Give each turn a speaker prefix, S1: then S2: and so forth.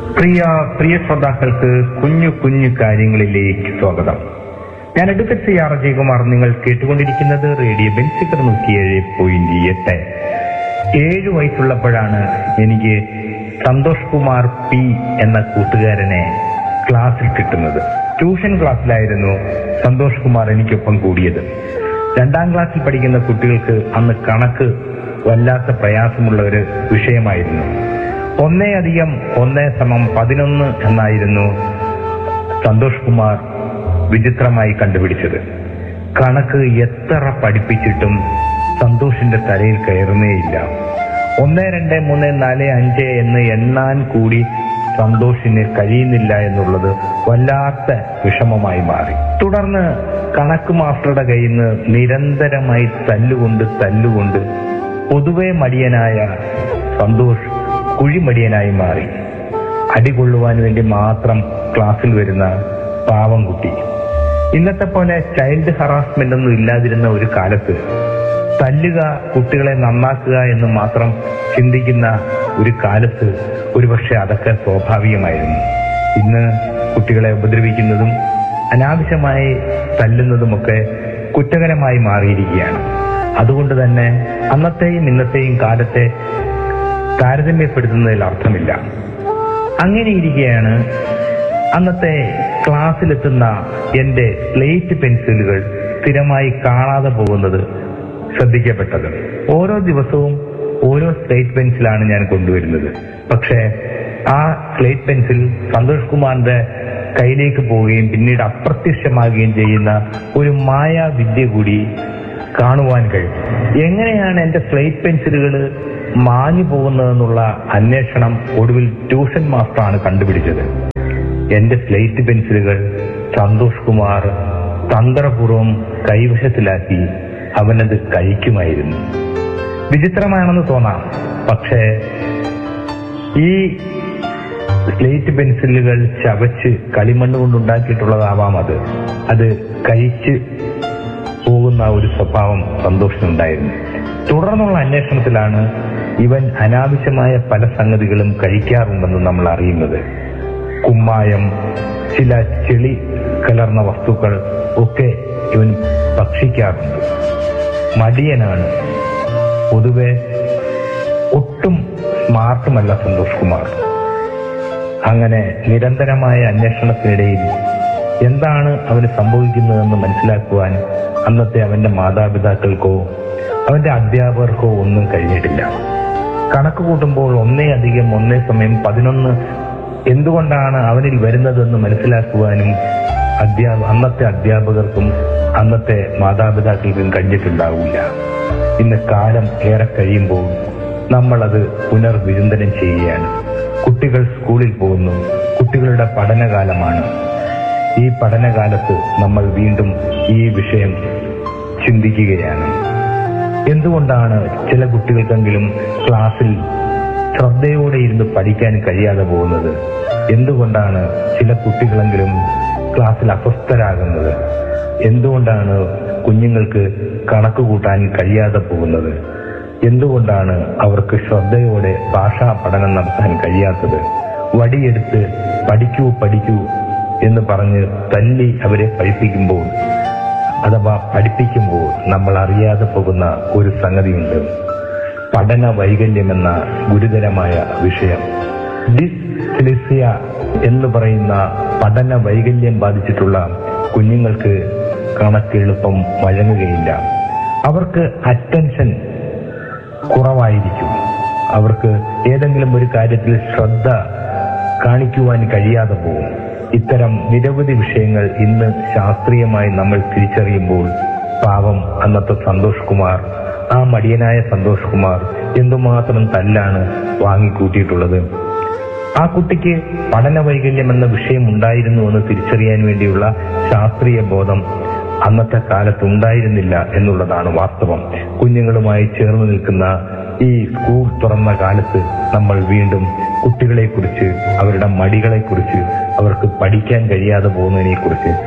S1: പ്രിയ പ്രിയ ശ്രോതാക്കൾക്ക് കുഞ്ഞു കുഞ്ഞു കാര്യങ്ങളിലേക്ക് സ്വാഗതം ഞാൻ അഡ്വക്കറ്റ് സി ആർ അജയകുമാർ നിങ്ങൾ കേട്ടുകൊണ്ടിരിക്കുന്നത് റേഡിയോ ബെൻസിക്കർ നൂറ്റിയേഴ് പോയിന്റ് എട്ട് ഏഴു വയസ്സുള്ളപ്പോഴാണ് എനിക്ക് സന്തോഷ് കുമാർ പി എന്ന കൂട്ടുകാരനെ ക്ലാസ്സിൽ കിട്ടുന്നത് ട്യൂഷൻ ക്ലാസ്സിലായിരുന്നു സന്തോഷ് കുമാർ എനിക്കൊപ്പം കൂടിയത് രണ്ടാം ക്ലാസ്സിൽ പഠിക്കുന്ന കുട്ടികൾക്ക് അന്ന് കണക്ക് വല്ലാത്ത പ്രയാസമുള്ള ഒരു വിഷയമായിരുന്നു ഒന്നേ അധികം ഒന്നേ സമം പതിനൊന്ന് എന്നായിരുന്നു സന്തോഷ് കുമാർ വിചിത്രമായി കണ്ടുപിടിച്ചത് കണക്ക് എത്ര പഠിപ്പിച്ചിട്ടും സന്തോഷിന്റെ തലയിൽ കയറുന്നേയില്ല ഒന്ന് രണ്ട് മൂന്ന് നാല് അഞ്ച് എന്ന് എണ്ണാൻ കൂടി സന്തോഷിന് കഴിയുന്നില്ല എന്നുള്ളത് വല്ലാത്ത വിഷമമായി മാറി തുടർന്ന് കണക്ക് മാസ്റ്ററുടെ കയ്യിൽ നിന്ന് നിരന്തരമായി തല്ലുകൊണ്ട് തല്ലുകൊണ്ട് പൊതുവെ മടിയനായ സന്തോഷ് കുഴിമടിയനായി മാറി അടികൊള്ളുവാൻ വേണ്ടി മാത്രം ക്ലാസ്സിൽ വരുന്ന പാവം കുട്ടി ഇന്നത്തെ പോലെ ചൈൽഡ് ഹറാസ്മെന്റ് ഒന്നും ഇല്ലാതിരുന്ന ഒരു കാലത്ത് തല്ലുക കുട്ടികളെ നന്നാക്കുക എന്ന് മാത്രം ചിന്തിക്കുന്ന ഒരു കാലത്ത് ഒരുപക്ഷെ അതൊക്കെ സ്വാഭാവികമായിരുന്നു ഇന്ന് കുട്ടികളെ ഉപദ്രവിക്കുന്നതും അനാവശ്യമായി തല്ലുന്നതുമൊക്കെ കുറ്റകരമായി മാറിയിരിക്കുകയാണ് അതുകൊണ്ട് തന്നെ അന്നത്തെയും ഇന്നത്തെയും കാലത്തെ താരതമ്യപ്പെടുത്തുന്നതിൽ അർത്ഥമില്ല അങ്ങനെ ഇരിക്കെയാണ് അന്നത്തെ ക്ലാസ്സിലെത്തുന്ന എന്റെ സ്ലേറ്റ് പെൻസിലുകൾ സ്ഥിരമായി കാണാതെ പോകുന്നത് ശ്രദ്ധിക്കപ്പെട്ടത് ഓരോ ദിവസവും ഓരോ സ്ലേറ്റ് പെൻസിലാണ് ഞാൻ കൊണ്ടുവരുന്നത് പക്ഷേ ആ സ്ലേറ്റ് പെൻസിൽ സന്തോഷ് കുമാറിന്റെ കയ്യിലേക്ക് പോവുകയും പിന്നീട് അപ്രത്യക്ഷമാകുകയും ചെയ്യുന്ന ഒരു മായാവിദ്യ കൂടി കാണുവാൻ കഴിയും എങ്ങനെയാണ് എന്റെ സ്ലേറ്റ് പെൻസിലുകൾ മാഞ്ഞു പോകുന്നതെന്നുള്ള അന്വേഷണം ഒടുവിൽ ട്യൂഷൻ മാസ്റ്ററാണ് കണ്ടുപിടിച്ചത് എന്റെ സ്ലേറ്റ് പെൻസിലുകൾ സന്തോഷ് കുമാർ തന്ത്രപൂർവം കൈവശത്തിലാക്കി അവനത് കഴിക്കുമായിരുന്നു വിചിത്രമാണെന്ന് തോന്നാം പക്ഷേ ഈ സ്ലേറ്റ് പെൻസിലുകൾ ചവച്ച് കളിമണ്ണ് കൊണ്ടുണ്ടാക്കിയിട്ടുള്ളതാവാം അത് അത് കഴിച്ച് പോകുന്ന ഒരു സ്വഭാവം സന്തോഷത്തിനുണ്ടായിരുന്നു തുടർന്നുള്ള അന്വേഷണത്തിലാണ് ഇവൻ അനാവശ്യമായ പല സംഗതികളും കഴിക്കാറുണ്ടെന്ന് നമ്മൾ അറിയുന്നത് കുമ്മായം ചില ചെളി കലർന്ന വസ്തുക്കൾ ഒക്കെ ഇവൻ ഭക്ഷിക്കാറുണ്ട് മടിയനാണ് പൊതുവെ ഒട്ടും സ്മാർട്ടുമല്ല സന്തോഷ് കുമാർ അങ്ങനെ നിരന്തരമായ അന്വേഷണത്തിനിടയിൽ എന്താണ് അവന് സംഭവിക്കുന്നതെന്ന് മനസ്സിലാക്കുവാൻ അന്നത്തെ അവന്റെ മാതാപിതാക്കൾക്കോ അവന്റെ അധ്യാപകർക്കോ ഒന്നും കഴിഞ്ഞിട്ടില്ല കണക്ക് കൂട്ടുമ്പോൾ ഒന്നേ അധികം ഒന്നേ സമയം പതിനൊന്ന് എന്തുകൊണ്ടാണ് അവനിൽ വരുന്നതെന്ന് മനസ്സിലാക്കുവാനും അധ്യാപ അന്നത്തെ അധ്യാപകർക്കും അന്നത്തെ മാതാപിതാക്കൾക്കും കഴിഞ്ഞിട്ടുണ്ടാവില്ല ഇന്ന് കാലം ഏറെ കഴിയുമ്പോൾ നമ്മളത് പുനർവിചിന്തനം ചെയ്യുകയാണ് കുട്ടികൾ സ്കൂളിൽ പോകുന്നു കുട്ടികളുടെ പഠനകാലമാണ് ഈ പഠനകാലത്ത് നമ്മൾ വീണ്ടും ഈ വിഷയം ചിന്തിക്കുകയാണ് എന്തുകൊണ്ടാണ് ചില കുട്ടികൾക്കെങ്കിലും ക്ലാസ്സിൽ ശ്രദ്ധയോടെ ഇരുന്ന് പഠിക്കാൻ കഴിയാതെ പോകുന്നത് എന്തുകൊണ്ടാണ് ചില കുട്ടികളെങ്കിലും ക്ലാസ്സിൽ അസ്വസ്ഥരാകുന്നത് എന്തുകൊണ്ടാണ് കുഞ്ഞുങ്ങൾക്ക് കണക്ക് കൂട്ടാൻ കഴിയാതെ പോകുന്നത് എന്തുകൊണ്ടാണ് അവർക്ക് ശ്രദ്ധയോടെ ഭാഷാ പഠനം നടത്താൻ കഴിയാത്തത് വടിയെടുത്ത് പഠിക്കൂ പഠിക്കൂ എന്ന് പറഞ്ഞ് തല്ലി അവരെ പഠിപ്പിക്കുമ്പോൾ അഥവാ പഠിപ്പിക്കുമ്പോൾ നമ്മൾ അറിയാതെ പോകുന്ന ഒരു സംഗതിയുണ്ട് പഠന വൈകല്യമെന്ന ഗുരുതരമായ വിഷയം ഡിസ്ലിസിയ എന്ന് പറയുന്ന പഠന വൈകല്യം ബാധിച്ചിട്ടുള്ള കുഞ്ഞുങ്ങൾക്ക് കണക്ക് എളുപ്പം വഴങ്ങുകയില്ല അവർക്ക് അറ്റൻഷൻ കുറവായിരിക്കും അവർക്ക് ഏതെങ്കിലും ഒരു കാര്യത്തിൽ ശ്രദ്ധ കാണിക്കുവാൻ കഴിയാതെ പോകും ഇത്തരം നിരവധി വിഷയങ്ങൾ ഇന്ന് ശാസ്ത്രീയമായി നമ്മൾ തിരിച്ചറിയുമ്പോൾ പാവം അന്നത്തെ സന്തോഷ് കുമാർ ആ മടിയനായ സന്തോഷ് കുമാർ എന്തുമാത്രം തല്ലാണ് വാങ്ങിക്കൂട്ടിയിട്ടുള്ളത് ആ കുട്ടിക്ക് പഠന വൈകല്യം എന്ന വിഷയം ഉണ്ടായിരുന്നു എന്ന് തിരിച്ചറിയാൻ വേണ്ടിയുള്ള ശാസ്ത്രീയ ബോധം അന്നത്തെ കാലത്ത് ഉണ്ടായിരുന്നില്ല എന്നുള്ളതാണ് വാസ്തവം കുഞ്ഞുങ്ങളുമായി ചേർന്ന് നിൽക്കുന്ന ഈ സ്കൂൾ തുറന്ന കാലത്ത് നമ്മൾ വീണ്ടും കുട്ടികളെ കുറിച്ച് അവരുടെ മടികളെ കുറിച്ച് അവർക്ക് പഠിക്കാൻ കഴിയാതെ പോകുന്നതിനെ കുറിച്ച്